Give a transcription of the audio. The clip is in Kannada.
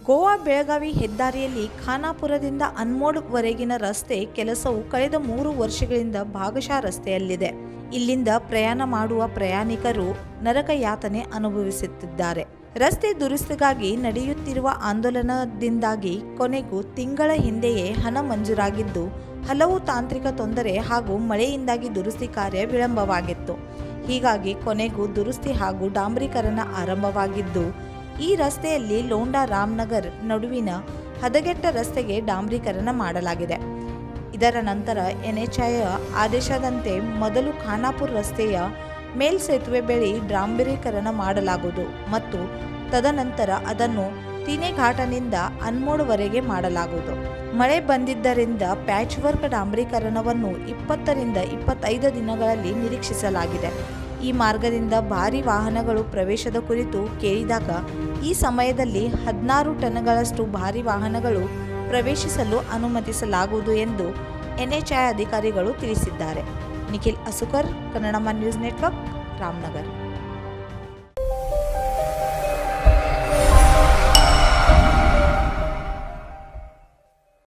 ಗೋವಾ ಬೆಳಗಾವಿ ಹೆದ್ದಾರಿಯಲ್ಲಿ ಖಾನಾಪುರದಿಂದ ಅನ್ಮೋಡ್ವರೆಗಿನ ರಸ್ತೆ ಕೆಲಸವು ಕಳೆದ ಮೂರು ವರ್ಷಗಳಿಂದ ಭಾಗಶಃ ರಸ್ತೆಯಲ್ಲಿದೆ ಇಲ್ಲಿಂದ ಪ್ರಯಾಣ ಮಾಡುವ ಪ್ರಯಾಣಿಕರು ನರಕ ಯಾತನೆ ಅನುಭವಿಸುತ್ತಿದ್ದಾರೆ ರಸ್ತೆ ದುರಸ್ತಿಗಾಗಿ ನಡೆಯುತ್ತಿರುವ ಆಂದೋಲನದಿಂದಾಗಿ ಕೊನೆಗೂ ತಿಂಗಳ ಹಿಂದೆಯೇ ಹಣ ಮಂಜೂರಾಗಿದ್ದು ಹಲವು ತಾಂತ್ರಿಕ ತೊಂದರೆ ಹಾಗೂ ಮಳೆಯಿಂದಾಗಿ ದುರಸ್ತಿ ಕಾರ್ಯ ವಿಳಂಬವಾಗಿತ್ತು ಹೀಗಾಗಿ ಕೊನೆಗೂ ದುರಸ್ತಿ ಹಾಗೂ ಡಾಂಬರೀಕರಣ ಆರಂಭವಾಗಿದ್ದು ಈ ರಸ್ತೆಯಲ್ಲಿ ಲೋಂಡಾ ರಾಮ್ನಗರ್ ನಡುವಿನ ಹದಗೆಟ್ಟ ರಸ್ತೆಗೆ ಡಾಂಬರೀಕರಣ ಮಾಡಲಾಗಿದೆ ಇದರ ನಂತರ ಎನ್ಎಚ್ಐ ಆದೇಶದಂತೆ ಮೊದಲು ಖಾನಾಪುರ ರಸ್ತೆಯ ಮೇಲ್ಸೇತುವೆ ಬಳಿ ಡಾಂಬರೀಕರಣ ಮಾಡಲಾಗುವುದು ಮತ್ತು ತದನಂತರ ಅದನ್ನು ತಿನೆಘಾಟನಿಂದ ಅನ್ಮೋಡ್ವರೆಗೆ ಮಾಡಲಾಗುವುದು ಮಳೆ ಬಂದಿದ್ದರಿಂದ ಪ್ಯಾಚ್ ವರ್ಕ್ ಡಾಂಬರೀಕರಣವನ್ನು ಇಪ್ಪತ್ತರಿಂದ ಇಪ್ಪತ್ತೈದು ದಿನಗಳಲ್ಲಿ ನಿರೀಕ್ಷಿಸಲಾಗಿದೆ ಈ ಮಾರ್ಗದಿಂದ ಭಾರಿ ವಾಹನಗಳು ಪ್ರವೇಶದ ಕುರಿತು ಕೇಳಿದಾಗ ಈ ಸಮಯದಲ್ಲಿ ಹದಿನಾರು ಟನ್ಗಳಷ್ಟು ಭಾರಿ ವಾಹನಗಳು ಪ್ರವೇಶಿಸಲು ಅನುಮತಿಸಲಾಗುವುದು ಎಂದು ಎನ್ಎಚ್ಐ ಅಧಿಕಾರಿಗಳು ತಿಳಿಸಿದ್ದಾರೆ ನಿಖಿಲ್ ಅಸುಕರ್ ಕನ್ನಡಮ ನ್ಯೂಸ್ ನೆಟ್ವರ್ಕ್ ರಾಮನಗರ್